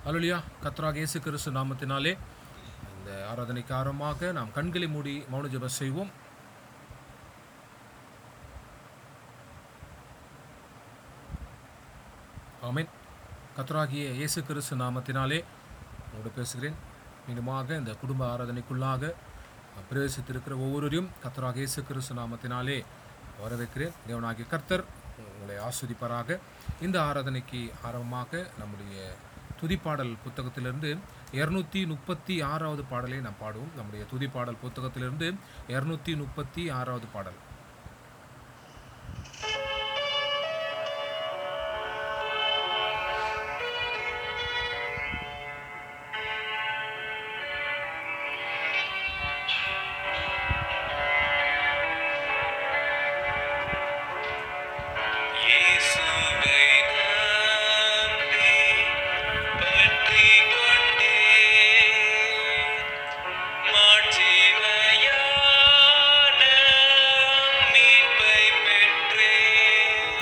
அலுலியா கத்ராக இயேசு கிறிஸ்து நாமத்தினாலே இந்த ஆராதனைக்கு ஆரம்பமாக நாம் கண்களை மூடி மௌன ஜெபம் செய்வோம் ஆமென் கத்ராகிய இயேசு கிறிஸ்து நாமத்தினாலே உங்களோடு பேசுகிறேன் மீண்டுமாக இந்த குடும்ப ஆராதனைக்குள்ளாக பிரவேசித்திருக்கிற ஒவ்வொருவரையும் கத்தராக இயேசு கிறிஸ்து நாமத்தினாலே வரவேற்கிறேன் தேவனாகிய கர்த்தர் உங்களை ஆஸ்வதிப்பாராக இந்த ஆராதனைக்கு ஆரம்பமாக நம்முடைய துதிப்பாடல் புத்தகத்திலிருந்து இரநூத்தி முப்பத்தி ஆறாவது பாடலை நாம் பாடுவோம் நம்முடைய துதிப்பாடல் புத்தகத்திலிருந்து இரநூத்தி முப்பத்தி ஆறாவது பாடல் இயேசுவை நம்பி பற்றிக் கொண்டேன் மாட்சிமையான மீட்பைப் பெற்றேன்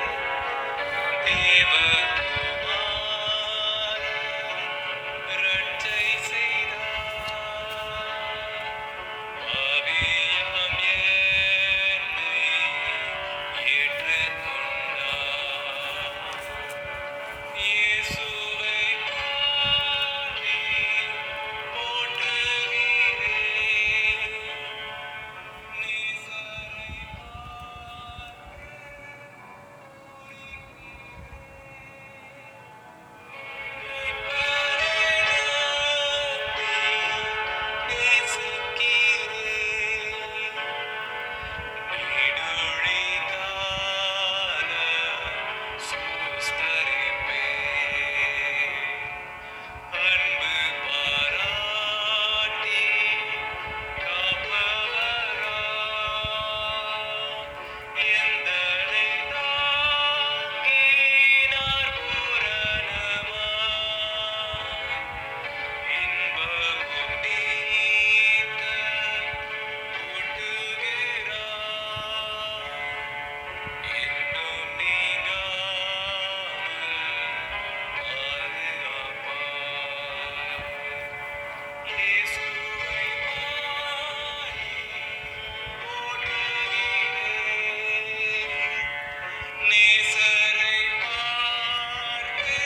தேவகுமாரன் இரட்சை செய்தார் பாவியாம் என்னை ஏற்றுக்கொண்டார் இயேசுவை பாடி போற்றுகிறேன் நேசரை நேசரை பார்த்து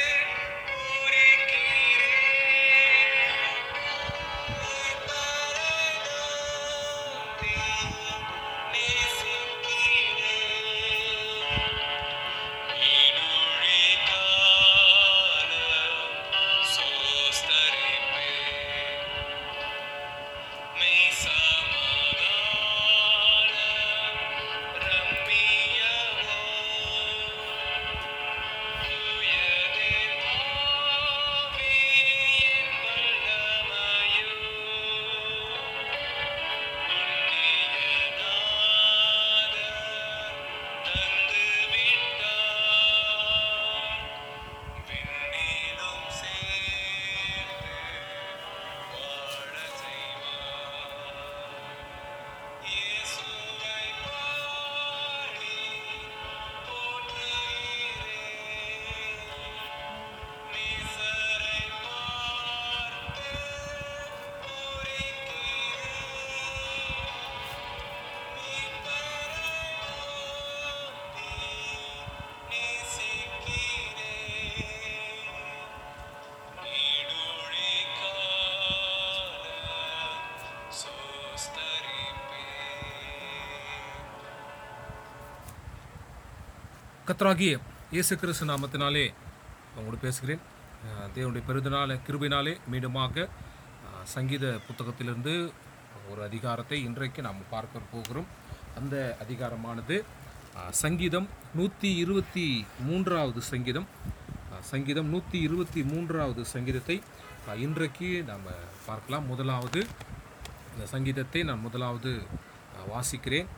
கத்ராகிய இயேசு கிறிஸ்து நாமத்தினாலே உங்களோடு பேசுகிறேன் அஹ் தேவனுடைய பெருதினால கிருபினாலே மீண்டுமாக அஹ், சங்கீத புத்தகத்திலிருந்து ஒரு அதிகாரத்தை இன்றைக்கு நாம் பார்க்க போகிறோம் அந்த அதிகாரமானது அஹ், சங்கீதம் நூற்றி இருபத்தி மூன்றாவது சங்கீதம் அஹ், சங்கீதம் நூற்றி இருபத்தி மூன்றாவது சங்கீதத்தை அஹ், இன்றைக்கு நாம் பார்க்கலாம் முதலாவது இந்த சங்கீதத்தை நான் முதலாவது அஹ், வாசிக்கிறேன்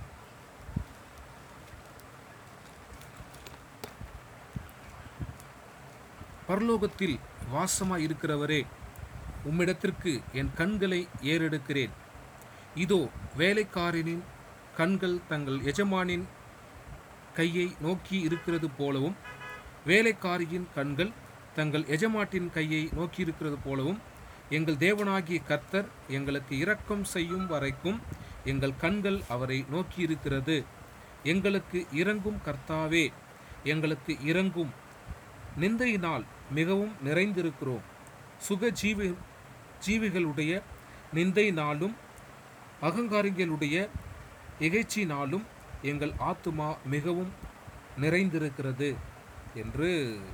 பரலோகத்தில் வாசமாய் இருக்கிறவரே உம்மிடத்திற்கு என் கண்களை ஏறெடுக்கிறேன் இதோ வேலைக்காரனின் கண்கள் தங்கள் எஜமானின் கையை நோக்கி இருக்கிறது போலவும் வேலைக்காரியின் கண்கள் தங்கள் எஜமாட்டின் கையை நோக்கியிருக்கிறது போலவும் எங்கள் தேவனாகிய கர்த்தர் எங்களுக்கு இரக்கம் செய்யும் வரைக்கும் எங்கள் கண்கள் அவரை நோக்கியிருக்கிறது எங்களுக்கு இறங்கும் கர்த்தாவே எங்களுக்கு இறங்கும் நிந்தையினால் மிகவும் நிறைந்திருக்கிறோம் சுக ஜீவி ஜீவிகளுடைய நிந்தையினாலும் அகங்காரிகளுடைய இகைச்சினாலும் எங்கள் ஆத்துமா மிகவும் நிறைந்திருக்கிறது என்று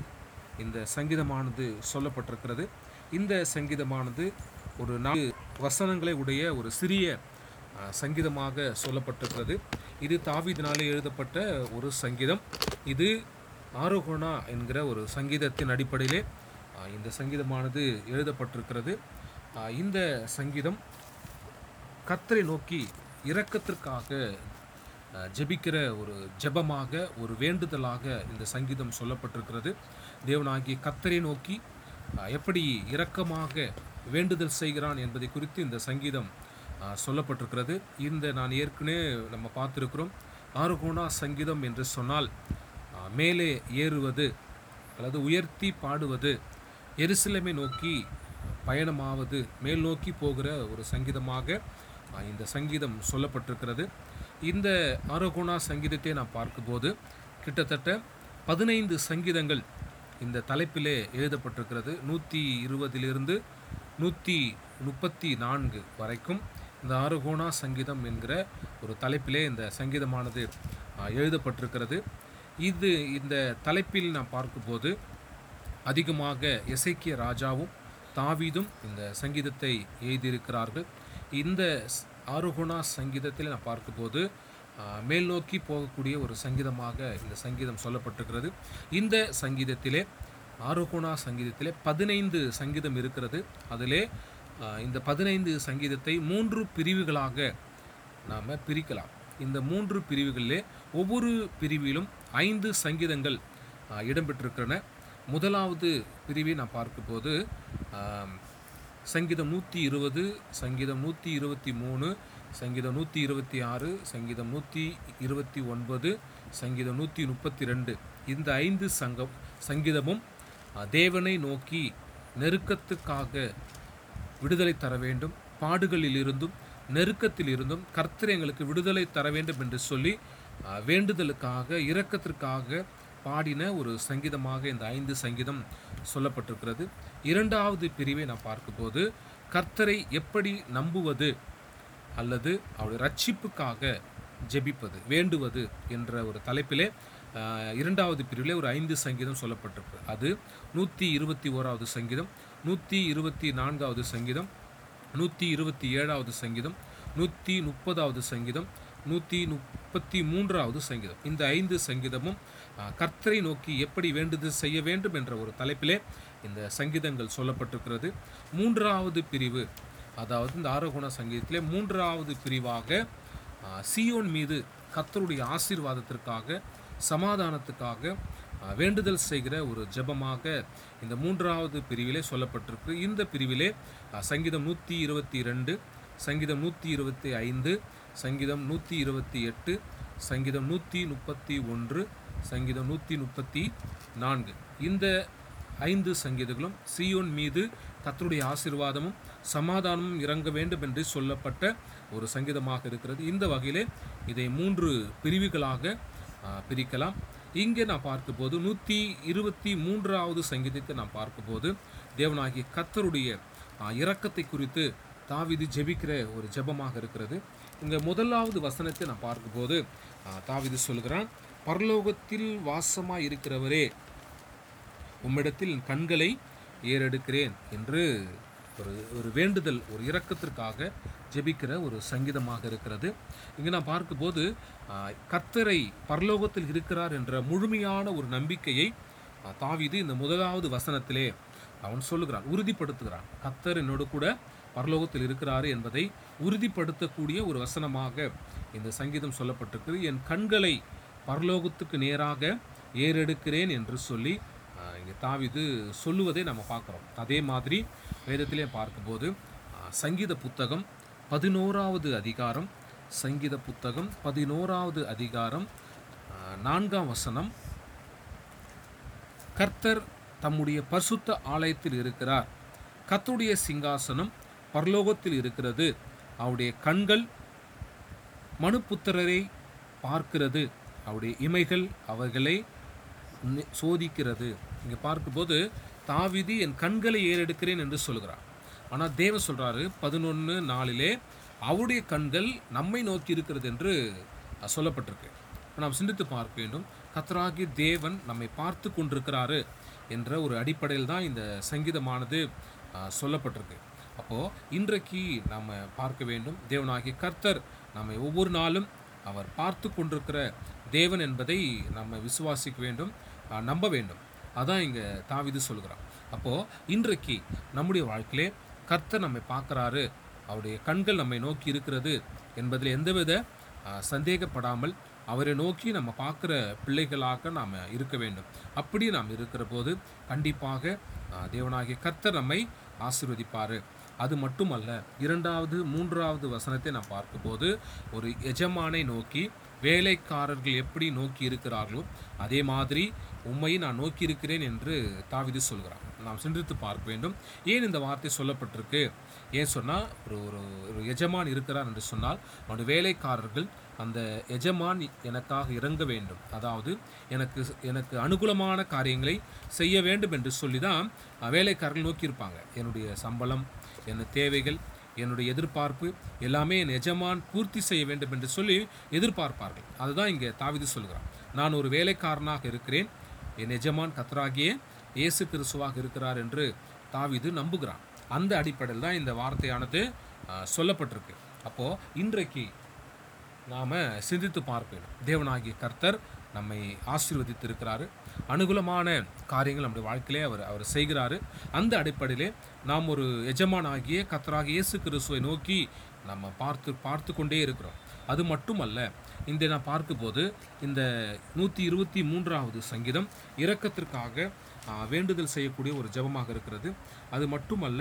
இந்த சங்கீதமானது சொல்லப்பட்டிருக்கிறது இந்த சங்கீதமானது ஒரு நாலு வசனங்களை உடைய ஒரு சிறிய அஹ், சங்கீதமாக சொல்லப்பட்டிருக்கிறது இது தாவீதினாலே எழுதப்பட்ட ஒரு சங்கீதம் இது ஆரோகணா என்கிற ஒரு சங்கீதத்தின் அடிப்படையிலே அஹ், இந்த சங்கீதமானது எழுதப்பட்டிருக்கிறது அஹ், இந்த சங்கீதம் கர்த்தரை நோக்கி இரக்கத்திற்காக அஹ், ஜெபிக்கிற ஒரு ஜெபமாக ஒரு வேண்டுதலாக இந்த சங்கீதம் சொல்லப்பட்டிருக்கிறது தேவனாகிய கர்த்தரை நோக்கி அஹ், எப்படி இரக்கமாக வேண்டுதல் செய்கிறான் என்பதை குறித்து இந்த சங்கீதம் அஹ், சொல்லப்பட்டிருக்கிறது இந்த நான் ஏற்கனவே நம்ம பார்த்துருக்கிறோம் ஆறுகோணா சங்கீதம் என்று சொன்னால் அஹ், மேலே ஏறுவது அல்லது உயர்த்தி பாடுவது எருசலேமை நோக்கி பயணமாவது மேல் நோக்கி போகிற ஒரு சங்கீதமாக அஹ், இந்த சங்கீதம் சொல்லப்பட்டிருக்கிறது இந்த ஆரோகோணா சங்கீதத்தை நான் பார்க்கும்போது கிட்டத்தட்ட பதினைந்து சங்கீதங்கள் இந்த தலைப்பிலே எழுதப்பட்டிருக்கிறது நூற்றி இருபதிலிருந்து நூற்றி முப்பத்தி நான்கு வரைக்கும் இந்த ஆரோகோணா சங்கீதம் என்கிற ஒரு தலைப்பிலே இந்த சங்கீதமானது அஹ், எழுதப்பட்டிருக்கிறது இது இந்த தலைப்பில் நான் பார்க்கும்போது அதிகமாக எசேக்கிய ராஜாவும் தாவீதும் இந்த சங்கீதத்தை எழுதியிருக்கிறார்கள் இந்த ஸ்- ஆரோகணா சங்கீதத்தில் நான் பார்க்கும்போது ஆ, மேல் நோக்கி போகக்கூடிய ஒரு சங்கீதமாக இந்த சங்கீதம் சொல்லப்பட்டிருக்கிறது இந்த சங்கீதத்திலே ஆரோகணா சங்கீதத்திலே பதினைந்து சங்கீதம் இருக்கிறது அதிலே ஆ, இந்த பதினைந்து சங்கீதத்தை மூன்று பிரிவுகளாக நாம் பிரிக்கலாம் இந்த மூன்று பிரிவுகளிலே ஒவ்வொரு பிரிவிலும் ஐந்து சங்கீதங்கள் ஆ, இடம்பெற்றிருக்கின்றன முதலாவது பிரிவை நான் பார்க்கும்போது ஆம், சங்கீதம் நூற்றி இருபது சங்கீதம் நூற்றி இருபத்தி மூணு சங்கீதம் நூற்றி இருபத்தி ஆறு சங்கீதம் நூற்றி இருபத்தி ஒன்பது சங்கீதம் நூற்றி முப்பத்தி ரெண்டு இந்த ஐந்து சங்கம் சங்கீதமும் ஆ, தேவனை நோக்கி நெருக்கத்துக்காக விடுதலை தர வேண்டும் பாடுகளில் இருந்தும் நெருக்கத்தில் இருந்தும் கர்த்தர் எங்களுக்கு விடுதலை தர வேண்டும் என்று சொல்லி ஆ, வேண்டுதலுக்காக இரக்கத்திற்காக பாடின ஒரு சங்கீதமாக இந்த ஐந்து சங்கீதம் சொல்லப்பட்டிருக்கிறது இரண்டாவது பிரிவை நான் பார்க்கும்போது கர்த்தரை எப்படி நம்புவது அல்லது அவருடைய ரட்சிப்புக்காக ஜெபிப்பது வேண்டுவது என்ற ஒரு தலைப்பிலே ஆஹ், இரண்டாவது பிரிவிலே ஒரு ஐந்து சங்கீதம் சொல்லப்பட்டிருக்கு அது நூற்றி இருபத்தி ஓராவது சங்கீதம் நூற்றி இருபத்தி நான்காவது சங்கீதம் நூற்றி இருபத்தி ஏழாவது சங்கீதம் நூற்றி முப்பதாவது சங்கீதம் நூற்றி முப்பத்தி மூன்றாவது சங்கீதம் இந்த ஐந்து சங்கீதமும் ஆஹ், கர்த்தரை நோக்கி எப்படி வேண்டுதல் செய்ய வேண்டும் என்ற ஒரு தலைப்பிலே இந்த சங்கீதங்கள் சொல்லப்பட்டிருக்கிறது மூன்றாவது பிரிவு அதாவது இந்த ஆரோகண சங்கீதத்திலே மூன்றாவது பிரிவாக ஆஹ், சீயோன் மீது கர்த்தருடைய ஆசீர்வாதத்திற்காக சமாதானத்துக்காக ஆஹ், வேண்டுதல் செய்கிற ஒரு ஜெபமாக இந்த மூன்றாவது பிரிவிலே சொல்லப்பட்டிருக்கு இந்த பிரிவிலே ஆஹ், சங்கீதம் நூற்றி இருபத்தி ரெண்டு சங்கீதம் நூற்றி இருபத்தி ஐந்து சங்கீதம் நூற்றி இருபத்தி எட்டு சங்கீதம் நூற்றி முப்பத்தி ஒன்று சங்கீதம் நூற்றி முப்பத்தி நான்கு இந்த ஐந்து சங்கீதங்களும் சீயோன் மீது கர்த்தருடைய ஆசீர்வாதமும் சமாதானமும் இறங்க வேண்டும் என்று சொல்லப்பட்ட ஒரு சங்கீதமாக இருக்கிறது இந்த வகையிலே இதை மூன்று பிரிவுகளாக ஆ, பிரிக்கலாம் இங்கே நான் பார்க்கும்போது நூற்றி இருபத்தி மூன்றாவது சங்கீதத்தை நான் பார்க்கும்போது தேவனாகிய கர்த்தருடைய ஆ, இரக்கத்தை குறித்து தாவீது ஜெபிக்கிற ஒரு ஜெபமாக இருக்கிறது இங்கே முதலாவது வசனத்தை நான் பார்க்கும்போது ஆ, தாவீது சொல்கிறான் பரலோகத்தில் வாசமாய் இருக்கிறவரே உம்மிடத்தில் என் கண்களை ஏறெடுக்கிறேன் என்று ஒரு ஒரு வேண்டுதல் ஒரு இரக்கத்திற்காக ஜெபிக்கிற ஒரு சங்கீதமாக இருக்கிறது இங்கே நான் பார்க்கும்போது ஆஹ், கர்த்தரை பரலோகத்தில் இருக்கிறார் என்ற முழுமையான ஒரு நம்பிக்கையை ஆஹ், தாவீது இந்த முதலாவது வசனத்திலே அவன் சொல்லுகிறான் உறுதிப்படுத்துகிறான் கர்த்தர் என்னோடு கூட பரலோகத்தில் இருக்கிறாரு என்பதை உறுதிப்படுத்தக்கூடிய ஒரு வசனமாக இந்த சங்கீதம் சொல்லப்பட்டிருக்கிறது என் கண்களை பரலோகத்துக்கு நேராக ஏறெடுக்கிறேன் என்று சொல்லி ஆஹ், இங்கே தாவீது சொல்லுவதை நம்ம பார்க்குறோம் அதே மாதிரி வேதத்திலே பார்க்கும்போது ஆஹ், சங்கீத புத்தகம் பதினோராவது அதிகாரம் சங்கீத புத்தகம் பதினோராவது அதிகாரம் ஆஹ், நான்காம் வசனம் கர்த்தர் தம்முடைய பரிசுத்த ஆலயத்தில் இருக்கிறார் கர்த்தருடைய சிங்காசனம் பரலோகத்தில் இருக்கிறது அவருடைய கண்கள் மனுப்புத்திரரை பார்க்கிறது அவருடைய இமைகள் அவர்களை நி- சோதிக்கிறது இங்கே பார்க்கும்போது தாவிதி என் கண்களை ஏறெடுக்கிறேன் என்று சொல்கிறார் ஆனால் தேவன் சொல்றாரு பதினொன்று நாளிலே அவருடைய கண்கள் நம்மை நோக்கி இருக்கிறது என்று அஹ், சொல்லப்பட்டிருக்கு இப்ப நாம் சிந்தித்து பார்க்க வேண்டும் கத்தராகி தேவன் நம்மை பார்த்து கொண்டிருக்கிறாரு என்ற ஒரு அடிப்படையில் தான் இந்த சங்கீதமானது அஹ், சொல்லப்பட்டிருக்கு அப்போது இன்றைக்கு நாம் பார்க்க வேண்டும் தேவனாகிய கர்த்தர் நம்மை ஒவ்வொரு நாளும் அவர் பார்த்து கொண்டிருக்கிற தேவன் என்பதை நம்ம விசுவாசிக்க வேண்டும் அஹ், நம்ப வேண்டும் அதான் இங்கே தாவிது சொல்கிறான் அப்போது இன்றைக்கு நம்முடைய வாழ்க்கையிலே கர்த்தர் நம்மை பார்க்குறாரு அவருடைய கண்கள் நம்மை நோக்கி இருக்கிறது என்பதில் எந்தவித அஹ், சந்தேகப்படாமல் அவரை நோக்கி நம்ம பார்க்குற பிள்ளைகளாக நாம் இருக்க வேண்டும் அப்படி நாம் இருக்கிற போது கண்டிப்பாக அஹ், தேவனாகிய கர்த்தர் நம்மை ஆசீர்வதிப்பார் அது மட்டுமல்ல இரண்டாவது மூன்றாவது வசனத்தை நாம் பார்க்கும்போது ஒரு எஜமானை நோக்கி வேலைக்காரர்கள் எப்படி நோக்கி இருக்கிறார்களோ அதே மாதிரி உம்மை நான் நோக்கி இருக்கிறேன் என்று தாவிது சொல்கிறான் நாம் சிந்தித்து பார்க்க வேண்டும் ஏன் இந்த வார்த்தை சொல்லப்பட்டிருக்கு ஏன் சொன்னால் ஒரு ஒரு ஒரு எஜமான் இருக்கிறார் என்று சொன்னால் அவனுடைய வேலைக்காரர்கள் அந்த எஜமான் எனக்காக இறங்க வேண்டும் அதாவது எனக்கு எனக்கு அனுகூலமான காரியங்களை செய்ய வேண்டும் என்று சொல்லி தான் அஹ், வேலைக்காரர்கள் நோக்கியிருப்பாங்க என்னுடைய சம்பளம் என் தேவைகள் என்னுடைய எதிர்பார்ப்பு எல்லாமே என் எஜமான் பூர்த்தி செய்ய வேண்டும் என்று சொல்லி எதிர்பார்ப்பார்கள் அதுதான் இங்கே தாவிது சொல்கிறான் நான் ஒரு வேலைக்காரனாக இருக்கிறேன் என் எஜமான் கத்தராகிய இயேசு கிறிஸ்துவாக இருக்கிறார் என்று தாவிது நம்புகிறான் அந்த அடிப்படையில் தான் இந்த வார்த்தையானது அஹ், சொல்லப்பட்டிருக்கு அப்போது இன்றைக்கு நாம் சிந்தித்து பார்க்க வேண்டும் தேவனாகிய கர்த்தர் நம்மை ஆசீர்வதித்திருக்கிறாரு அனுகூலமான காரியங்கள் நம்முடைய வாழ்க்கையிலே அவர் அவர் செய்கிறாரு அந்த அடிப்படையிலே நாம் ஒரு எஜமானாகிய கர்த்தராகிய இயேசு கிறிஸ்துவை நோக்கி நம்ம பார்த்து பார்த்து கொண்டே இருக்கிறோம் அது மட்டுமல்ல இந்த நான் பார்க்கும்போது இந்த நூற்றி இருபத்தி மூன்றாவது சங்கீதம் இரக்கத்திற்காக ஆ, வேண்டுதல் செய்யக்கூடிய ஒரு ஜெபமாக இருக்கிறது அது மட்டுமல்ல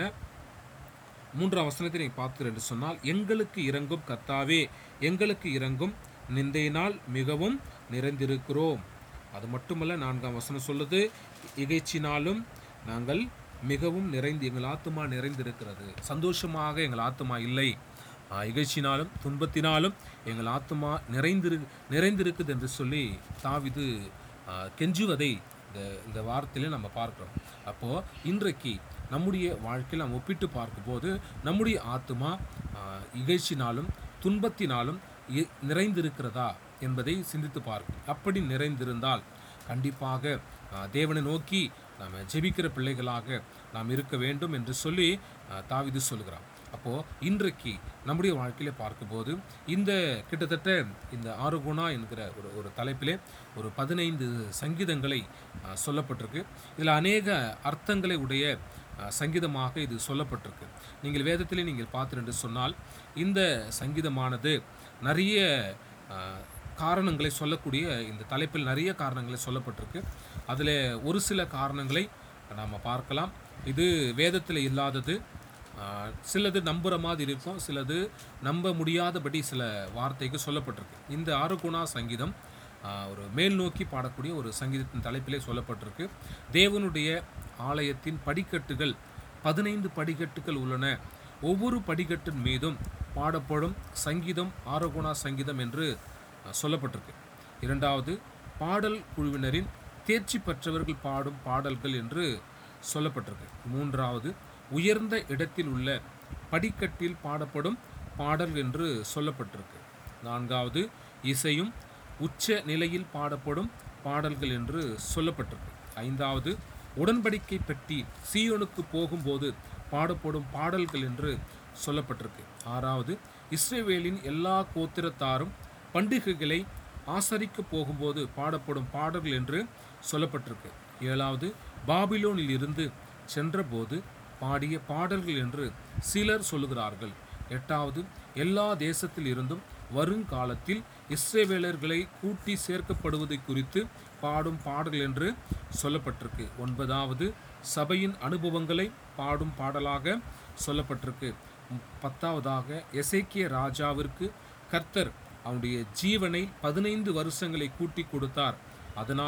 மூன்றாம் வசனத்தை நீங்கள் பார்த்தீர்கள் என்று சொன்னால் எங்களுக்கு இறங்கும் கர்த்தாவே எங்களுக்கு இறங்கும் நிந்தையினால் மிகவும் நிறைந்திருக்கிறோம் அது மட்டுமல்ல நான்காம் வசனம் சொல்லுது இகைச்சினாலும் நாங்கள் மிகவும் நிறைந்து எங்கள் ஆத்துமா நிறைந்திருக்கிறது சந்தோஷமாக எங்கள் ஆத்துமா இல்லை ஆ, இகழ்ச்சினாலும் துன்பத்தினாலும் எங்கள் ஆத்துமா நிறைந்திரு நிறைந்திருக்குது என்று சொல்லி தாவிது ஆ, கெஞ்சுவதை இந்த இந்த வார்த்தையில நம்ம பார்க்கிறோம் அப்போது இன்றைக்கு நம்முடைய வாழ்க்கையில் நாம் ஒப்பிட்டு பார்க்கும்போது நம்முடைய ஆத்துமா ஆ, இகழ்ச்சினாலும் துன்பத்தினாலும் இ- நிறைந்திருக்கிறதா என்பதை சிந்தித்து பார்க்கும் அப்படி நிறைந்திருந்தால் கண்டிப்பாக ஆ, தேவனை நோக்கி நாம் ஜெபிக்கிற பிள்ளைகளாக நாம் இருக்க வேண்டும் என்று சொல்லி ஆ, தாவீது சொல்கிறான் அப்போது இன்றைக்கு நம்முடைய வாழ்க்கையில பார்க்கும்போது இந்த கிட்டத்தட்ட இந்த ஆறுகுணா என்கிற ஒரு ஒரு தலைப்பிலே ஒரு பதினைந்து சங்கீதங்களை ஆ, சொல்லப்பட்டிருக்கு இதில் அநேக அர்த்தங்களை உடைய ஆ, சங்கீதமாக இது சொல்லப்பட்டிருக்கு நீங்கள் வேதத்திலே நீங்கள் பார்த்தீர்கள் என்று சொன்னால் இந்த சங்கீதமானது நிறைய ஆ, காரணங்களை சொல்லக்கூடிய இந்த தலைப்பில் நிறைய காரணங்களை சொல்லப்பட்டிருக்கு அதில் ஒரு சில காரணங்களை நாம் பார்க்கலாம் இது வேதத்தில் இல்லாதது ஆஹ், சிலது நம்புகிற மாதிரி இருக்கும் சிலது நம்ப முடியாதபடி சில வார்த்தைக்கு சொல்லப்பட்டிருக்கு இந்த ஆறுகுணா சங்கீதம் ஆஹ், ஒரு மேல் நோக்கி பாடக்கூடிய ஒரு சங்கீதத்தின் தலைப்பிலே சொல்லப்பட்டிருக்கு தேவனுடைய ஆலயத்தின் படிக்கட்டுகள் பதினைந்து படிக்கட்டுகள் உள்ளன ஒவ்வொரு படிக்கட்டின் மீதும் பாடப்படும் சங்கீதம் ஆரோகுணா சங்கீதம் என்று அஹ், சொல்லப்பட்டிருக்கு இரண்டாவது பாடல் குழுவினரின் தேர்ச்சி பெற்றவர்கள் பாடும் பாடல்கள் என்று சொல்லப்பட்டிருக்கு மூன்றாவது உயர்ந்த இடத்தில் உள்ள படிக்கட்டில் பாடப்படும் பாடல் என்று சொல்லப்பட்டிருக்கு நான்காவது இசையும் உச்ச நிலையில் பாடப்படும் பாடல்கள் என்று சொல்லப்பட்டிருக்கு ஐந்தாவது உடன்படிக்கை பெட்டி சீயோனுக்கு போகும்போது பாடப்படும் பாடல்கள் என்று சொல்லப்பட்டிருக்கு ஆறாவது இஸ்ரேவேலின் எல்லா கோத்திரத்தாரும் பண்டிகைகளை ஆசரிக்க போகும்போது பாடப்படும் பாடல்கள் என்று சொல்லப்பட்டிருக்கு ஏழாவது பாபிலோனில் இருந்து சென்றபோது பாடிய பாடல்கள் என்று சிலர் சொல்லுகிறார்கள் எட்டாவது எல்லா தேசத்தில் இருந்தும் வருங்காலத்தில் இஸ்ரேவேலர்களை கூட்டி சேர்க்கப்படுவதை குறித்து பாடும் பாடல் என்று சொல்லப்பட்டிருக்கு ஒன்பதாவது சபையின் அனுபவங்களை பாடும் பாடலாக சொல்லப்பட்டிருக்கு ம், பத்தாவதாக எசேக்கிய ராஜாவிற்கு கர்த்தர் அவனுடைய ஜீவனை பதினைந்து வருஷங்களை கூட்டி கொடுத்தார் அதனாலே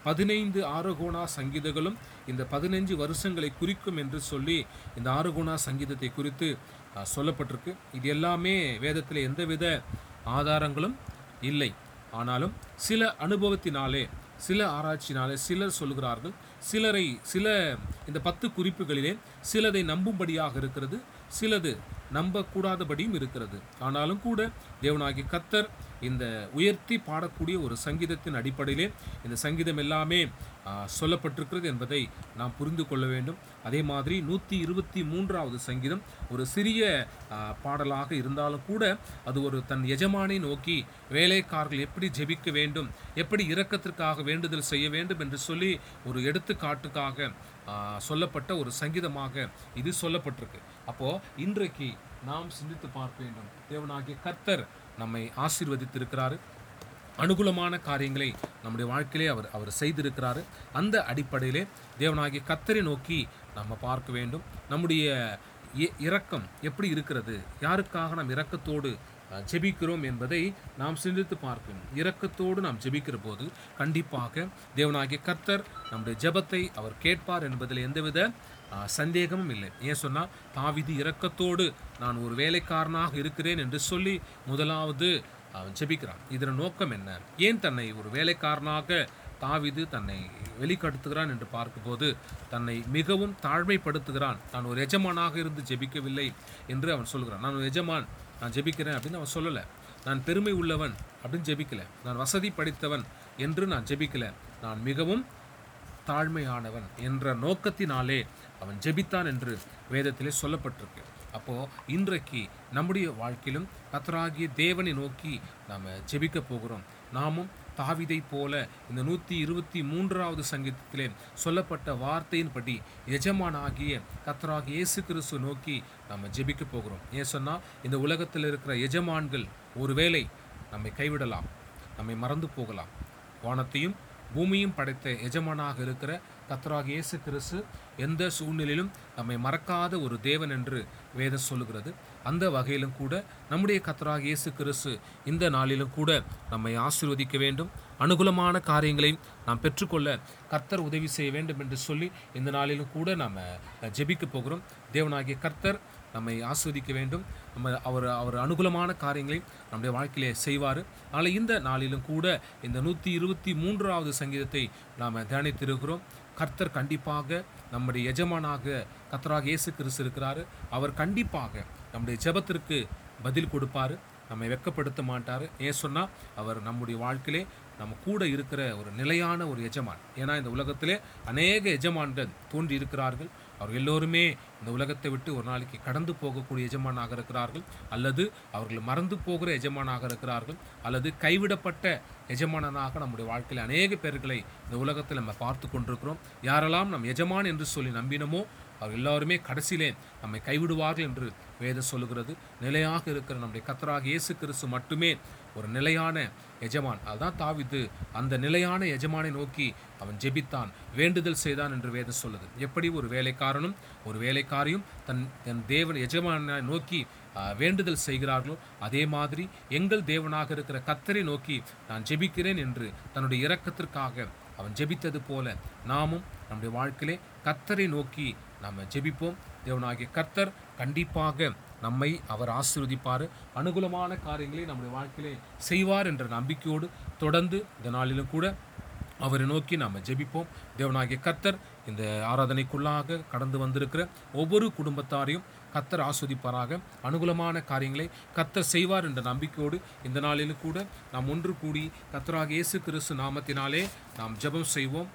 பதினைந்து ஆரோகோணா சங்கீதங்களும் இந்த பதினைஞ்சு வருஷங்களை குறிக்கும் என்று சொல்லி இந்த ஆரோகோணா சங்கீதத்தை குறித்து அஹ், சொல்லப்பட்டிருக்கு இது எல்லாமே வேதத்தில் எந்தவித ஆதாரங்களும் இல்லை ஆனாலும் சில அனுபவத்தினாலே சில ஆராய்ச்சினாலே சிலர் சொல்கிறார்கள் சிலரை சில இந்த பத்து குறிப்புகளிலே சிலதை நம்பும்படியாக இருக்கிறது சிலது நம்பக்கூடாதபடியும் இருக்கிறது ஆனாலும் கூட தேவனாகிய கத்தர் இந்த உயர்த்தி பாடக்கூடிய ஒரு சங்கீதத்தின் அடிப்படையிலே இந்த சங்கீதம் எல்லாமே ஆ, சொல்லப்பட்டிருக்கிறது என்பதை நாம் புரிந்து கொள்ள வேண்டும் அதே மாதிரி நூற்றி இருபத்தி மூன்றாவது சங்கீதம் ஒரு சிறிய ஆ, பாடலாக இருந்தாலும் கூட அது ஒரு தன் எஜமானை நோக்கி வேலைக்காரர்கள் எப்படி ஜெபிக்க வேண்டும் எப்படி இரக்கத்திற்காக வேண்டுதல் செய்ய வேண்டும் என்று சொல்லி ஒரு எடுத்துக்காட்டுக்காக ஆ, சொல்லப்பட்ட ஒரு சங்கீதமாக இது சொல்லப்பட்டிருக்கு அப்போ இன்றைக்கு நாம் சிந்தித்து பார்க்க வேண்டும் தேவனாகிய கர்த்தர் நம்மை ஆசீர்வதித்திருக்கிறாரு அனுகூலமான காரியங்களை நம்முடைய வாழ்க்கையிலே அவர் அவர் செய்திருக்கிறாரு அந்த அடிப்படையிலே தேவனாகிய கத்தரை நோக்கி நம்ம பார்க்க வேண்டும் நம்முடைய இ- இரக்கம் எப்படி இருக்கிறது யாருக்காக நாம் இரக்கத்தோடு அஹ், ஜெபிக்கிறோம் என்பதை நாம் சிந்தித்து பார்க்கணும் இரக்கத்தோடு நாம் ஜெபிக்கிற போது கண்டிப்பாக தேவனாகிய கர்த்தர் நம்முடைய ஜெபத்தை அவர் கேட்பார் என்பதில் எந்தவித அஹ், சந்தேகமும் இல்லை ஏன் சொன்னால் தாவிது இரக்கத்தோடு நான் ஒரு வேலைக்காரனாக இருக்கிறேன் என்று சொல்லி முதலாவது அவன் ஜெபிக்கிறான் இதன் நோக்கம் என்ன ஏன் தன்னை ஒரு வேலைக்காரனாக தாவிது தன்னை வெளிப்படுத்துகிறான் என்று பார்க்கும்போது தன்னை மிகவும் தாழ்மைப்படுத்துகிறான் நான் ஒரு எஜமானாக இருந்து ஜெபிக்கவில்லை என்று அவன் சொல்கிறான் நான் ஒரு எஜமான் நான் ஜெபிக்கிறேன் அப்படின்னு அவன் சொல்லலை நான் பெருமை உள்ளவன் அப்படின்னு ஜெபிக்கல நான் வசதி படித்தவன் என்று நான் ஜெபிக்கல நான் மிகவும் தாழ்மையானவன் என்ற நோக்கத்தினாலே அவன் ஜெபித்தான் என்று வேதத்திலே சொல்லப்பட்டிருக்கு அப்போ இன்றைக்கு நம்முடைய வாழ்க்கையிலும் கத்தராகிய தேவனை நோக்கி நாம் ஜெபிக்க போகிறோம் நாமும் தாவிதை போல இந்த நூற்றி இருபத்தி மூன்றாவது சங்கீதத்திலே சொல்லப்பட்ட வார்த்தையின்படி எஜமானாகிய கத்தராகிய இயேசு கிறிஸ்து நோக்கி நாம் ஜெபிக்க போகிறோம் ஏன் சொன்னால் இந்த உலகத்தில் இருக்கிற எஜமான்கள் ஒருவேளை நம்மை கைவிடலாம் நம்மை மறந்து போகலாம் வானத்தையும் பூமியும் படைத்த எஜமானாக இருக்கிற கத்தராக இயேசு கிறிஸ்து எந்த சூழ்நிலையிலும் நம்மை மறக்காத ஒரு தேவன் என்று வேதம் சொல்லுகிறது அந்த வகையிலும் கூட நம்முடைய கத்தராக இயேசு கிறிஸ்து இந்த நாளிலும் கூட நம்மை ஆசீர்வதிக்க வேண்டும் அனுகூலமான காரியங்களை நாம் பெற்றுக்கொள்ள கர்த்தர் உதவி செய்ய வேண்டும் என்று சொல்லி இந்த நாளிலும் கூட நாம் ஜெபிக்க போகிறோம் தேவனாகிய கர்த்தர் நம்மை ஆஸ்வதிக்க வேண்டும் நம்ம அவர் அவர் அனுகூலமான காரியங்களை நம்முடைய வாழ்க்கையிலே செய்வார் ஆனால் இந்த நாளிலும் கூட இந்த நூற்றி இருபத்தி மூன்றாவது சங்கீதத்தை நாம் தியானித்திருக்கிறோம் கர்த்தர் கண்டிப்பாக நம்முடைய எஜமானாக கர்த்தராக இயேசு கிறிஸ்து இருக்கிறாரு அவர் கண்டிப்பாக நம்முடைய ஜெபத்திற்கு பதில் கொடுப்பாரு நம்மை வெட்கப்படுத்த மாட்டார் ஏன் சொன்னால் அவர் நம்முடைய வாழ்க்கையிலே நம்ம கூட இருக்கிற ஒரு நிலையான ஒரு எஜமான் ஏன்னா இந்த உலகத்திலே அநேக எஜமான்கள் தோன்றி இருக்கிறார்கள் அவர் எல்லோருமே இந்த உலகத்தை விட்டு ஒரு நாளைக்கு கடந்து போகக்கூடிய எஜமானாக இருக்கிறார்கள் அல்லது அவர்கள் மறந்து போகிற எஜமானாக இருக்கிறார்கள் அல்லது கைவிடப்பட்ட எஜமானனாக நம்முடைய வாழ்க்கையில் அநேக பேர்களை இந்த உலகத்தில் நம்ம பார்த்து கொண்டிருக்கிறோம் யாரெல்லாம் நம் எஜமான் என்று சொல்லி நம்பினமோ அவர் எல்லாருமே கடைசியிலே நம்மை கைவிடுவார்கள் என்று வேதம் சொல்லுகிறது நிலையாக இருக்கிற நம்முடைய கத்தராக இயேசு கிறிஸ்து மட்டுமே ஒரு நிலையான எஜமான் அதுதான் தாவிது அந்த நிலையான எஜமானை நோக்கி அவன் ஜெபித்தான் வேண்டுதல் செய்தான் என்று வேதம் சொல்லுது எப்படி ஒரு வேலைக்காரனும் ஒரு வேலைக்காரியும் தன் தன் தேவன் எஜமானை நோக்கி ஆ, வேண்டுதல் செய்கிறார்களோ அதே மாதிரி எங்கள் தேவனாக இருக்கிற கத்தரை நோக்கி நான் ஜெபிக்கிறேன் என்று தன்னுடைய இரக்கத்திற்காக அவன் ஜெபித்தது போல நாமும் நம்முடைய வாழ்க்கையிலே கத்தரை நோக்கி நாம் ஜெபிப்போம் தேவனாகிய கர்த்தர் கண்டிப்பாக நம்மை அவர் ஆசீர்வதிப்பார் அனுகூலமான காரியங்களை நம்முடைய வாழ்க்கையிலே செய்வார் என்ற நம்பிக்கையோடு தொடர்ந்து இந்த நாளிலும் கூட அவரை நோக்கி நாம் ஜெபிப்போம் தேவனாகிய கர்த்தர் இந்த ஆராதனைக்குள்ளாக கடந்து வந்திருக்கிற ஒவ்வொரு குடும்பத்தாரையும் கர்த்தர் ஆஸ்வதிப்பாராக அனுகூலமான காரியங்களை கர்த்தர் செய்வார் என்ற நம்பிக்கையோடு இந்த நாளிலும் கூட நாம் ஒன்று கூடி கர்த்தராக இயேசு கிறிஸ்து நாமத்தினாலே நாம் ஜெபம் செய்வோம்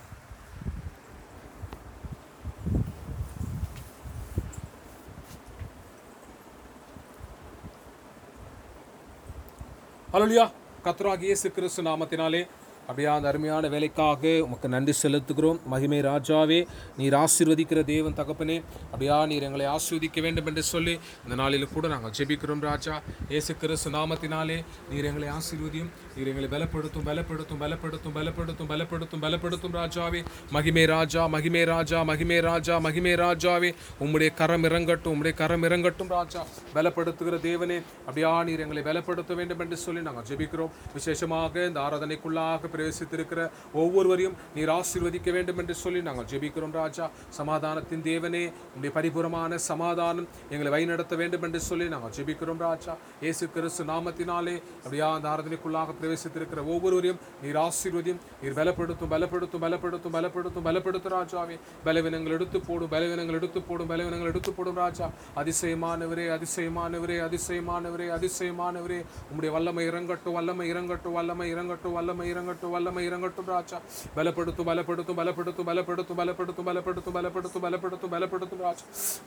ஹalleluya கர்த்தராகிய இயேசு கிறிஸ்து நாமத்தினாலே அப்படியே அந்த அருமையான வேலைக்காக உமக்கு நன்றி செலுத்துகிறோம் மகிமை ராஜாவே நீர் ஆசீர்வதிக்கிற தேவன் தகப்பனே அப்படியா நீர் எங்களை ஆசீர்வதிக்க வேண்டும் என்று சொல்லி இந்த நாளில் கூட நாங்கள் ஜெபிக்கிறோம் ராஜா இயேசு கிறிஸ்து நாமத்தினாலே நீர் எங்களை ஆசீர்வதியும் நீர் எங்களை பலப்படுத்தும் பலப்படுத்தும் பலப்படுத்தும் பலப்படுத்தும் பலப்படுத்தும் பலப்படுத்தும் ராஜாவே மகிமே ராஜா மகிமே ராஜா மகிமே ராஜா மகிமே ராஜாவே உம்முடைய கரம் இறங்கட்டும் உம்முடைய கரம் இறங்கட்டும் ராஜா பலப்படுத்துகிற தேவனே அப்படியா நீர் எங்களை பலப்படுத்த வேண்டும் என்று சொல்லி நாங்கள் ஜெபிக்கிறோம் விசேஷமாக இந்த ஆராதனைக்குள்ளாக பிரவேசித்திருக்கிற ஒவ்வொருவரையும் நீர் ஆசீர்வதிக்க வேண்டும் என்று சொல்லி நாங்கள் ஜெபிக்கிறோம் ராஜா சமாதானத்தின் தேவனே உடைய பரிபூரமான சமாதானம் எங்களை வழிநடத்த வேண்டும் என்று சொல்லி நாங்கள் ஜெபிக்கிறோம் ராஜா இயேசு கிறிஸ்து நாமத்தினாலே அப்படியா அந்த ஆராதனைக்குள்ளாக பிரவேசித்திருக்கிற ஒவ்வொருவரையும் நீர் ஆசீர்வதியும் நீர் பலப்படுத்தும் பலப்படுத்தும் பலப்படுத்தும் பலப்படுத்தும் பலப்படுத்தும் ராஜாவே பலவீனங்கள் எடுத்து போடும் பலவீனங்கள் எடுத்து போடும் பலவீனங்கள் எடுத்து போடும் ராஜா அதிசயமானவரே அதிசயமானவரே அதிசயமானவரே அதிசயமானவரே உம்முடைய வல்லமை இறங்கட்டும் வல்லமை இறங்கட்டும் வல்லமை இறங்கட்டும் வல்லமை இறங்கட்டும் வல்லமை இறங்கட்டும் ராஜா பலப்படுத்தும் பலப்படுத்தும் பலப்படுத்தும் பலப்படுத்தும் பலப்படுத்தும் பலப்படுத்தும் பலப்படுத்தும் பலப்படுத்தும் பலப்படுத்தும் ராஜா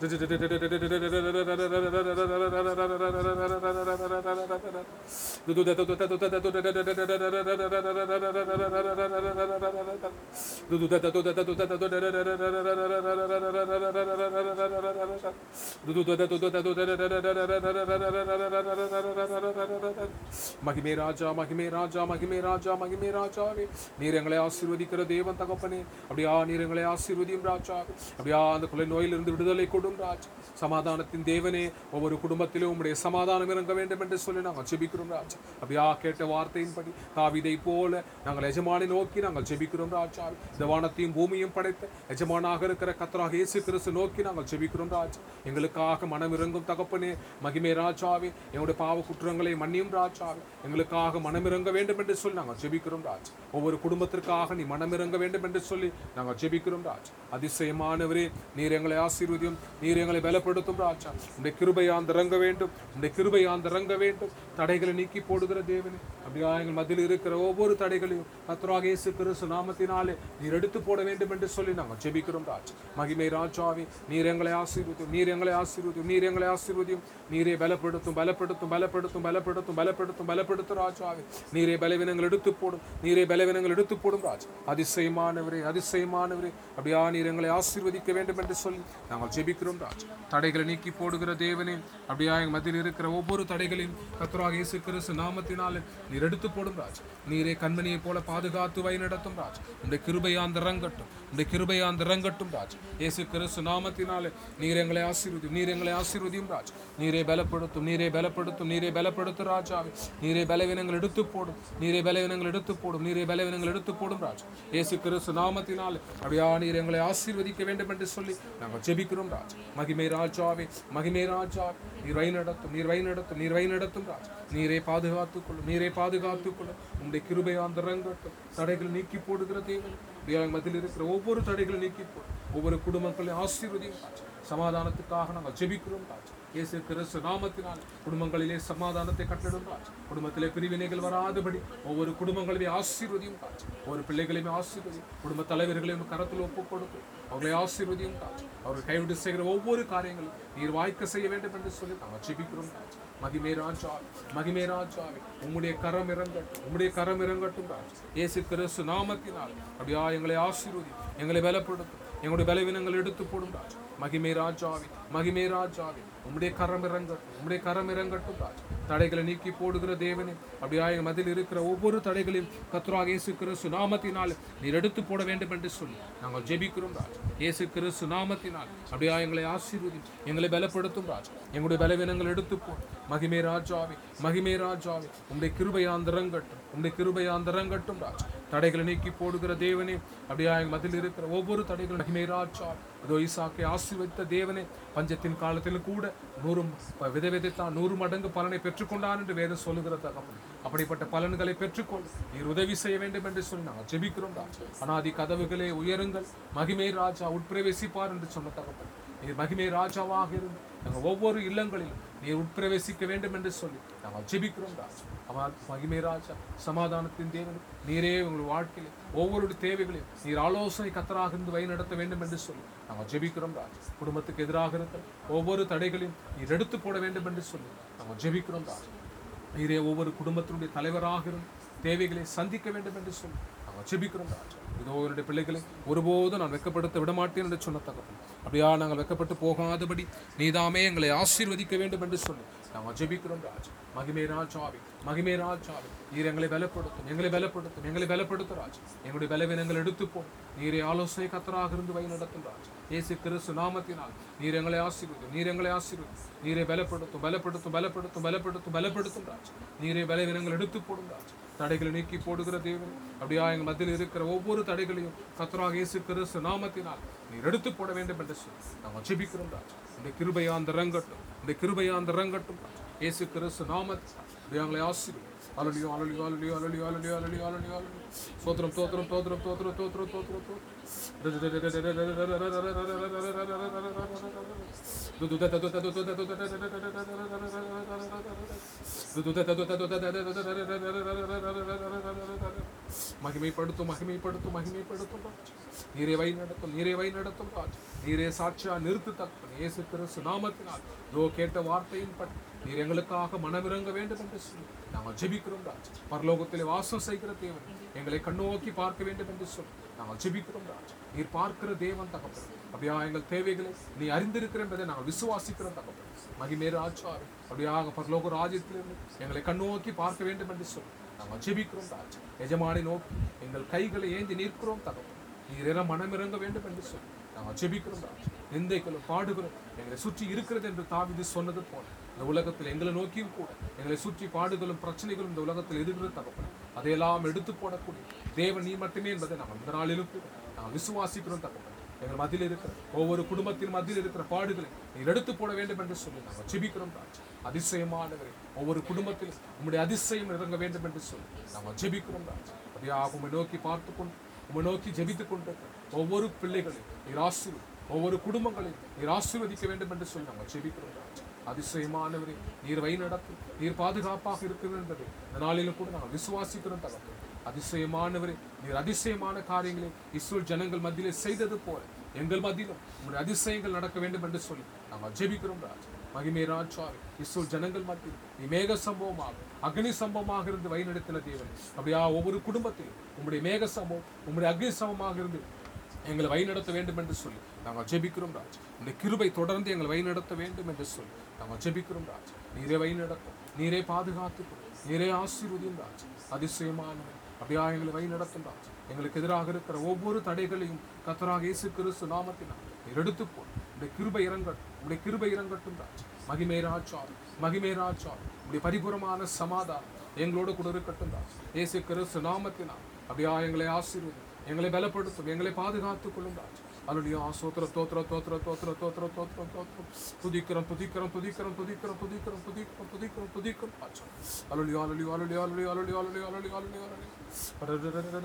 மகிமே ராஜா மகிமே ராஜா மகிமே ராஜா மகிமே ராஜாவே நீர் எங்களை ஆசீர்வதிக்கிற தேவன் தகப்பனே அப்படியா நீர் எங்களை ஆசீர்வதியும் ராஜா அப்படியா அந்த கொலை நோயிலிருந்து விடுதலை கொடும் ராஜா சமாதானத்தின் தேவனே ஒவ்வொரு குடும்பத்திலும் உம்முடைய சமாதானம் இறங்க வேண்டும் என்று சொல்லி நாங்கள் ஜெபிக்கிறோம் ராஜா அப்படியா கேட்ட வார்த்தையின்படி தாவிதை போல நாங்கள் எஜமானை நோக்கி நாங்கள் ஜெபிக்கிறோம் ராஜா இந்த வானத்தையும் பூமியும் படைத்த எஜமானாக இருக்கிற கத்தராக இயேசு கிறிஸ்து நோக்கி நாங்கள் ஜெபிக்கிறோம் ராஜா எங்களுக்காக மனம் இறங்கும் தகப்பனே மகிமே ராஜாவே எங்களுடைய பாவ குற்றங்களை மன்னியும் ராஜாவே எங்களுக்காக மனமிறங்க வேண்டும் என்று சொல்லி நாங்கள் ஜெபிக்கிறோம் ராஜ் ஒவ்வொரு குடும்பத்திற்காக நீ மனமிறங்க வேண்டும் என்று சொல்லி நாங்கள் ஜெபிக்கிறோம் ராஜ் அதிசயமானவரே நீர் எங்களை ஆசீர்வதியும் நீர் எங்களை பலப்படுத்தும் ராஜா உடைய கிருபையாந்து இறங்க வேண்டும் உடைய கிருபையாந்து இறங்க வேண்டும் தடைகளை நீக்கி போடுகிற தேவனே அப்படியா எங்கள் மத்தியில் இருக்கிற ஒவ்வொரு தடைகளையும் கத்ராக இயேசு கிறிஸ்து நாமத்தினாலே நீர் எடுத்து போட வேண்டும் என்று சொல்லி நாங்கள் ஜெபிக்கிறோம் ராஜ் மகிமை ராஜாவே நீர் எங்களை ஆசீர்வதியும் நீர் எங்களை ஆசீர்வதியும் நீர் எங்களை ஆசீர்வதியும் நீரே பலப்படுத்தும் பலப்படுத்தும் பலப்படுத்தும் பலப்படுத்தும் பலப்படுத்தும் பலப்படுத்தும் ராஜாவே நீரே பலவீனங்கள் எடுத்து போடும் நீரே பலவீனங்கள் எடுத்து போடும் ராஜா அதிசயமானவரே அதிசயமானவரே அப்படியா நீர் எங்களை ஆசீர்வதிக்க வேண்டும் என்று சொல்லி நாங்கள் ஜெபிக்கிறோம் ராஜா தடைகளை நீக்கி போடுகிற தேவனே அப்படியா எங்கள் மத்தியில் இருக்கிற ஒவ்வொரு தடைகளையும் கத்தராக இயேசு கிறிஸ்து நாமத்தினாலே நீர் எடுத்து போடும் ராஜா நீரே கண்மணியை போல பாதுகாத்து வழி நடத்தும் ராஜா உடைய கிருபையாந்த இறங்கட்டும் உடைய கிருபையாந்த இறங்கட்டும் ராஜா இயேசு கிறிஸ்து நாமத்தினாலே நீர் எங்களை ஆசீர்வதியும் நீர் எங்களை ஆசீர்வதியும் ராஜா நீரே பலப்படுத்தும் நீரே பலப்படுத்தும் நீரே பலப்படுத்தும் ராஜாவே நீரே பலவீனங்கள் எடுத்து போடும் நீரே பலவீனங்கள் எடுத்து போடும் நீரே பலவீனங்கள் எடுத்து போடும் ராஜா இயேசு கிறிஸ்து நாமத்தினாலே அப்படியா நீர் எங்களை ஆசீர்வதிக்க வேண்டும் என்று சொல்லி நாங்கள் ஜெபிக்கிறோம் ராஜா மகிமை ராஜாவே மகிமை ராஜா நீர் வழி நடத்தும் நீர் வழி நடத்தும் நீர் வழி நடத்தும் ராஜா நீரே பாதுகாத்துக் கொள்ளும் நீரே பாதுகாத்துக் கொள்ளும் உங்களுடைய கிருபை இறங்கட்டும் தடைகள் நீக்கி போடுகிற தேவன் அப்படியாக மத்தியில் இருக்கிற ஒவ்வொரு தடைகளும் நீக்கி போடும் ஒவ்வொரு குடும்பங்களையும் ஆசீர்வதியும் ராஜா சமாதானத்துக்காக நாங்கள் ஜெபிக்கிறோம் ராஜா இயேசு கிறிஸ்து நாமத்தினால் குடும்பங்களிலே சமாதானத்தை கட்டிடும் ராஜா குடும்பத்திலே பிரிவினைகள் வராதபடி ஒவ்வொரு குடும்பங்களையும் ஆசீர்வதியும் ராஜா ஒவ்வொரு பிள்ளைகளையும் ஆசீர்வதியும் குடும்ப தலைவர்களையும் கரத்தில் ஒப்புக் கொடுக்கும் அவர்களை ஆசீர்வதியும் ராஜா அவர்கள் கைவிட்டு செய்கிற ஒவ்வொரு காரியங்களும் நீர் வாய்க்க செய்ய வேண்டும் என்று சொல்லி நாங்கள் ஜெபிக்கிறோம் ராஜா மகிமே ராஜா மகிமே ராஜாவே உம்முடைய கரம் இறங்கட்டும் உம்முடைய கரம் இறங்கட்டும் ராஜா இயேசு கிறிஸ்து நாமத்தினால் அப்படியா எங்களை ஆசீர்வதி எங்களை பலப்படுத்தும் எங்களுடைய பலவீனங்கள் எடுத்து போடும் ராஜா மகிமே ராஜாவே மகிமே ராஜாவே உம்முடைய கரம் இறங்கட்டும் உம்முடைய கரம் இறங்கட்டும் ராஜா தடைகளை நீக்கி போடுகிற தேவனே அப்படியா எங்கள் மதில் இருக்கிற ஒவ்வொரு தடைகளையும் கத்ராக இயேசு கிறிஸ்து நாமத்தினால் நீர் எடுத்து போட வேண்டும் என்று சொல்லி நாங்கள் ஜெபிக்கிறோம் ராஜா இயேசு கிறிஸ்து நாமத்தினால் அப்படியா எங்களை ஆசீர்வதி எங்களை பலப்படுத்தும் ராஜா எங்களுடைய பலவீனங்கள் எடுத்து போ மகிமே ராஜாவே மகிமே ராஜாவே உம்முடைய கிருபையாந்தரங்கட்டும் உம்முடைய கிருபையாந்தரங்கட்டும் ராஜா தடைகளை நீக்கி போடுகிற தேவனே அப்படியா எங்கள் மதில் இருக்கிற ஒவ்வொரு தடைகளும் மகிமே ராஜா இதோ ஈசாக்கை ஆசீர்வதித்த தேவனே பஞ்சத்தின் காலத்தில் கூட நூறு விதை விதைத்தான் நூறு மடங்கு பலனை பெற்றுக்கொண்டான் என்று வேதம் சொல்லுகிற தகவல் அப்படிப்பட்ட பலன்களை பெற்றுக்கொள் நீர் உதவி செய்ய வேண்டும் என்று சொல்லி நாங்கள் ஜெபிக்கிறோம் ராஜா அனாதி கதவுகளே உயருங்கள் மகிமே ராஜா உட்பிரவேசிப்பார் என்று சொன்ன தகவல் நீர் மகிமே ராஜாவாக இருந்து நாங்கள் ஒவ்வொரு இல்லங்களிலும் நீர் உட்பிரவேசிக்க வேண்டும் என்று சொல்லி நாங்கள் ஜெபிக்கிறோம் ராஜா அவன் மகிமே ராஜா சமாதானத்தின் தேவன் நீரே உங்கள் வாழ்க்கையில் ஒவ்வொரு தேவைகளையும் நீர் ஆலோசனை கத்தராக இருந்து வழி நடத்த வேண்டும் என்று சொல்லி நாங்கள் ஜெபிக்கிறோம் ராஜா குடும்பத்துக்கு எதிராக இருக்கிற ஒவ்வொரு தடைகளையும் நீர் எடுத்து போட வேண்டும் என்று சொல்லி நாங்கள் ஜெபிக்கிறோம் ராஜா நீரே ஒவ்வொரு குடும்பத்தினுடைய தலைவராக இருந்து தேவைகளை சந்திக்க வேண்டும் என்று சொல்லி நாங்கள் ஜெபிக்கிறோம் ராஜா இதோ என்னுடைய பிள்ளைகளை ஒருபோதும் நான் வெட்கப்படுத்த விடமாட்டேன் என்று சொன்ன தகவல் அப்படியா நாங்கள் வெட்கப்பட்டு போகாதபடி நீதாமே எங்களை ஆசீர்வதிக்க வேண்டும் என்று சொல்லி நாங்கள் ஜெபிக்கிறோம் ராஜா மகிமே ராஜாவி மகிமே ராஜாவி நீர் எங்களை பலப்படுத்தும் எங்களை பலப்படுத்தும் எங்களை பலப்படுத்தும் ராஜா எங்களுடைய பலவீனங்கள் எடுத்துப்போம் நீரே ஆலோசனை கத்தராக இருந்து வழி நடத்தும் ராஜா இயேசு கிறிஸ்து நாமத்தினால் நீர் எங்களை ஆசீர்வதி நீர் எங்களை ஆசீர்வதி நீரே பலப்படுத்தும் பலப்படுத்தும் பலப்படுத்தும் பலப்படுத்தும் பலப்படுத்தும் ராஜா நீரே பலவீனங்கள் எடுத்து போடும் ராஜா தடைகளை நீக்கி போடுகிற தேவன் அப்படியா எங்கள் மத்தியில் இருக்கிற ஒவ்வொரு தடைகளையும் கத்தராக இயேசு கிறிஸ்து நாமத்தினால் நீர் எடுத்து போட வேண்டும் என்று சொல்லி நாங்கள் ஜெபிக்கிறோம் ராஜா இந்த கிருபையாந்த ரங்கட்டும் இந்த கிருபையாந்த ரங்கட்டும் ராஜா. இயேசு கிறிஸ்து நாமத்தினால் அப்படியே எங்களை ஆசீர்வதி அலலியோ அலலியோ அலலியோ அலலியோ அலலியோ அலலியோ அலலியோ அலலியோ சோத்திரம் தோத்திரம் தோத்திரம் தோத்திரம் தோத்திரம் தோத்திரம் மகிமைப்படுத்தும் மகிமைப்படுத்தும் மகிமைப்படுத்தும் ராஜா. நீரே வை நடத்தும் நீரே வை நடத்தும் ராஜா. நீரே சாட்சியா நிறுத்து தக்கன் இயேசு கிறிஸ்து நாமத்தினால் இதோ கேட்ட வார்த்தையின் படி நீர் எங்களுக்காக மனமிறங்க வேண்டும் என்று சொல்லி நாங்கள் ஜெபிக்கிறோம் ராஜா பரலோகத்திலே வாசம் செய்கிற தேவன் எங்களை கண்ணோக்கி பார்க்க வேண்டும் என்று சொல்லி நாங்கள் ஜெபிக்கிறோம் ராஜா நீர் பார்க்கிற தேவன் தகப்பன் அப்படியா எங்கள் தேவைகளை நீ அறிந்திருக்கிற என்பதை நாங்கள் விசுவாசிக்கிறோம் தகப்பன் மகிமேறு ஆச்சார் அப்படியாக பரலோக ராஜ்யத்திலிருந்து எங்களை கண்ணோக்கி பார்க்க வேண்டும் என்று சொல்லி நாங்கள் ஜெபிக்கிறோம் ராஜா எஜமானை நோக்கி எங்கள் கைகளை ஏந்தி நிற்கிறோம் தகப்பன் நீர் என மனமிறங்க வேண்டும் என்று சொல்லி நாங்கள் ஜெபிக்கிறோம் ராஜா நிந்தைகளும் பாடுகிறோம் எங்களை சுற்றி இருக்கிறது என்று தாவிது சொன்னது போல இந்த உலகத்தில் எங்களை நோக்கியும் கூட எங்களை சுற்றி பாடுகளும் பிரச்சனைகளும் இந்த உலகத்தில் இருக்கிறது தகப்பன் அதையெல்லாம் எடுத்து போடக்கூடிய தேவன் நீ மட்டுமே என்பதை நாங்கள் இந்த நாளிலும் கூட நாங்கள் விசுவாசிக்கிறோம் தகப்பன் எங்கள் மத்தியில் இருக்கிற ஒவ்வொரு குடும்பத்தின் மத்தியில் இருக்கிற பாடுகளை நீர் எடுத்து போட வேண்டும் என்று சொல்லி நாங்கள் ஜெபிக்கிறோம் ராஜா அதிசயமானவரே ஒவ்வொரு குடும்பத்திலும் உம்முடைய அதிசயம் இறங்க வேண்டும் என்று சொல்லி நாங்கள் ஜெபிக்கிறோம் ராஜா அப்படியே உம்மை நோக்கி பார்த்து கொண்டு உம்மை நோக்கி ஜெபித்துக் கொண்டு ஒவ்வொரு பிள்ளைகளையும் நீர் ஆசீர்வதி ஒவ்வொரு குடும்பங்களையும் நீர் ஆசீர்வதிக்க வேண்டும் என்று சொல்லி நாங்கள் ஜெபிக்கிறோம் ராஜா அதிசயமானவரே நீர் வழி நடத்தும் நீர் பாதுகாப்பாக இருக்கிறது என்பதை இந்த நாளிலும் கூட நாங்கள் விசுவாசிக்கிறோம் தகவல் அதிசயமானவரே நீர் அதிசயமான காரியங்களை இஸ்ரேல் ஜனங்கள் மத்தியிலே செய்தது போல எங்கள் மத்தியிலும் உங்களுடைய அதிசயங்கள் நடக்க வேண்டும் என்று சொல்லி நாங்கள் ஜெபிக்கிறோம் ராஜா மகிமே ராஜாவே இஸ்ரேல் ஜனங்கள் மத்தியில் நீ மேக சம்பவமாக அக்னி சம்பவமாக இருந்து வழிநடத்தின தேவன் அப்படியா ஒவ்வொரு குடும்பத்திலும் உங்களுடைய மேக சம்பவம் உங்களுடைய அக்னி சம்பவமாக இருந்து எங்களை வழிநடத்த வேண்டும் என்று சொல்லி நாங்கள் ஜெபிக்கிறோம் ராஜ் இந்த கிருபை தொடர்ந்து எங்களை வழிநடத்த வேண்டும் என்று சொல்லி நாங்கள் ஜெபிக்கிறோம் ராஜ் நீரே வழிநடத்தும் நீரே பாதுகாத்துக்கும் நீரே ஆசீர்வதியும் ராஜ் அதிசயமானவன் அப்படியா எங்களை வழிநடத்தும் ராஜ் எங்களுக்கு எதிராக இருக்கிற ஒவ்வொரு தடைகளையும் கத்தராக இயேசு கிறிஸ்து நாமத்தினால் நீர் எடுத்து போ இந்த கிருபை இறங்கட்டும் உடைய கிருபை இறங்கட்டும் ராஜ் மகிமே ராஜார் மகிமே ராஜார் உடைய பரிபூரமான சமாதானம் எங்களோடு கூட இருக்கட்டும் ராஜ் இயேசு கிறிஸ்து நாமத்தினால் அப்படியா எங்களை ஆசீர்வதி எங்களை பலப்படுத்தும் எங்களை பாதுகாத்துக் கொள்ளும் ராஜ் அலுலியா சோத்திர தோத்திர தோத்திர தோத்திர தோத்திர தோத்திர தோத்திரம் துதிக்கிறோம் துதிக்கிறோம் துதிக்கிறோம் துதிக்கிறோம் துதிக்கிறோம் துதிக்கிறோம் துதிக்கிறோம் துதிக்கிறோம் ராஜா அலுலியா அலுலியா அலுலியா அலுலியா அலுலியா அலுலியா அலுலியா அலுலியா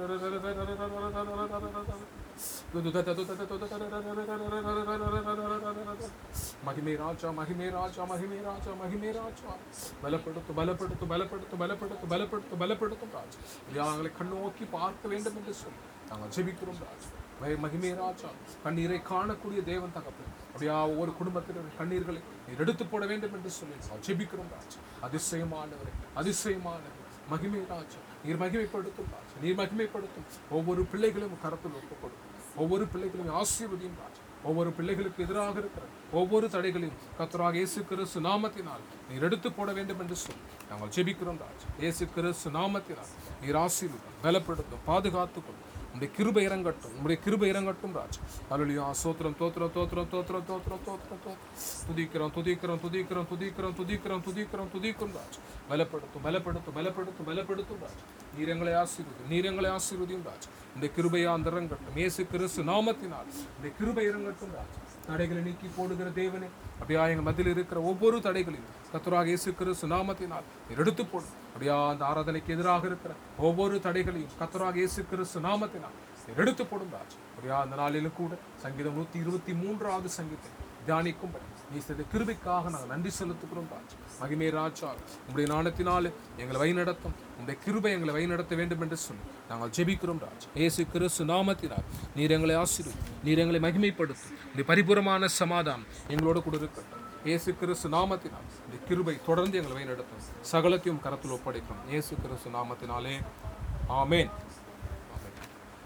மகிமே ராஜா மகிமே ராஜா மகிமே ராஜா மகிமே ராஜா பலப்படுத்து பலப்படுத்து பலப்படுத்து பலப்படுத்து பலப்படுத்து பலப்படுத்தும் ராஜா யாங்களை கண்ணோக்கி பார்க்க வேண்டும் என்று சொல்லி நாங்கள் ஜெபிக்கிறோம் ராஜா மகி- மகிமே ராஜா கண்ணீரை காணக்கூடிய தேவன் தகப்பன் அப்படியா ஒவ்வொரு குடும்பத்தினர் கண்ணீர்களை நீர் எடுத்து போட வேண்டும் என்று சொல்லி நாங்கள் ஜெபிக்கிறோம் ராஜா அதிசயமானவரே அதிசயமானவர் மகிமை ராஜா நீர் மகிமைப்படுத்தும் ராஜா நீர் மகிமைப்படுத்தும் ஒவ்வொரு பிள்ளைகளும் கரத்தில் ஒப்புக்கொடும் ஒவ்வொரு பிள்ளைகளையும் ஆசீர்வதியும் ராஜா ஒவ்வொரு பிள்ளைகளுக்கு எதிராக இருக்கிற ஒவ்வொரு தடைகளையும் கத்தராக இயேசு கிறிஸ்து நாமத்தினால் நீர் எடுத்து போட வேண்டும் என்று சொல்லி நாங்கள் ஜெபிக்கிறோம் ராஜா இயேசு கிறிஸ்து நாமத்தினால் நீர் ஆசீர்வதியும் பலப்படுத்தும் பாதுகாத்துக்கொள்ளும் உடைய கிருபை இறங்கட்டும் உடைய கிருபை இறங்கட்டும் ராஜ் அலுலியா சோத்திரம் தோத்திரம் தோத்திரம் தோத்திரம் தோத்திரம் தோத்திரம் தோத்திரம் துதிக்கிறோம் துதிக்கிறோம் துதிக்கிறோம் துதிக்கிறோம் துதிக்கிறோம் துதிக்கிறோம் துதிக்கும் ராஜ் பலப்படுத்தும் பலப்படுத்தும் பலப்படுத்தும் பலப்படுத்தும் ராஜ் நீர் எங்களை ஆசீர்வதி நீர் எங்களை ஆசீர்வதியும் ராஜ் இந்த கிருபையா அந்த இறங்கட்டும் இயேசு கிறிஸ்து நாமத்தினால் இந்த கிருபை இறங்கட்டும் ராஜ் தடைகளை நீக்கி போடுகிற தேவனே அப்படியா எங்கள் மத்தியில் இருக்கிற ஒவ்வொரு தடைகளையும் கத்துராக இயேசு கிறிஸ்து நாமத்தினால் நீர் எடுத்து போடும் அப்படியா அந்த ஆராதனைக்கு எதிராக இருக்கிற ஒவ்வொரு தடைகளையும் கத்துராக இயேசு கிறிஸ்து நாமத்தினால் நீர் எடுத்து போடும் ராஜ் அப்படியா அந்த நாளிலும் கூட சங்கீதம் நூற்றி இருபத்தி மூன்றாவது சங்கீதம் தியானிக்கும்படி நீ செய்த கிருபைக்காக நாங்கள் நன்றி செலுத்துகிறோம் ராஜ் மகிமே ராஜா உங்களுடைய நாணத்தினால் எங்களை வழிநடத்தும் உங்களுடைய கிருபை எங்களை வழிநடத்த வேண்டும் என்று சொல்லி நாங்கள் ஜெபிக்கிறோம் ராஜ் இயேசு கிறிஸ்து நாமத்தினால் நீர் எங்களை ஆசீர்வதி நீர் எங்களை மகிமைப்படுத்தும் இந்த பரிபூரமான சமாதானம் எங்களோடு கூட இருக்கட்டும் இயேசு கிறிஸ்து நாமத்தினால் இந்த கிருபை தொடர்ந்து எங்களை வழிநடத்தும் சகலத்தையும் கரத்தில் ஒப்படைக்கும் இயேசு கிறிஸ்து நாமத்தினாலே ஆமேன் ஆமென்.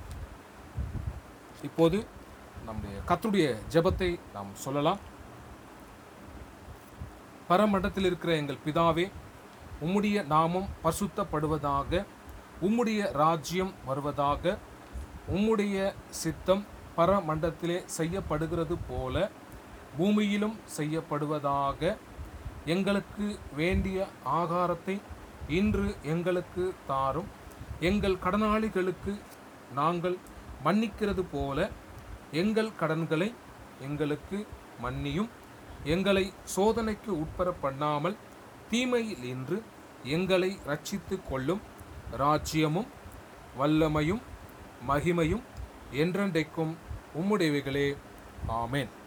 இப்போது நம்முடைய கர்த்தருடைய ஜெபத்தை நாம் சொல்லலாம் பரமண்டத்தில் இருக்கிற எங்கள் பிதாவே உம்முடைய நாமம் பசுத்தப்படுவதாக உம்முடைய ராஜ்யம் வருவதாக உம்முடைய சித்தம் பரமண்டத்திலே செய்யப்படுகிறது போல பூமியிலும் செய்யப்படுவதாக எங்களுக்கு வேண்டிய ஆகாரத்தை இன்று எங்களுக்கு தாரும் எங்கள் கடனாளிகளுக்கு நாங்கள் மன்னிக்கிறது போல எங்கள் கடன்களை எங்களுக்கு மன்னியும் எங்களை சோதனைக்கு உட்பட பண்ணாமல் தீமையில் இன்று எங்களை ரட்சித்து கொள்ளும் ராஜ்யமும் வல்லமையும் மகிமையும் என்றென்றைக்கும் உம்முடையவைகளே ஆமென்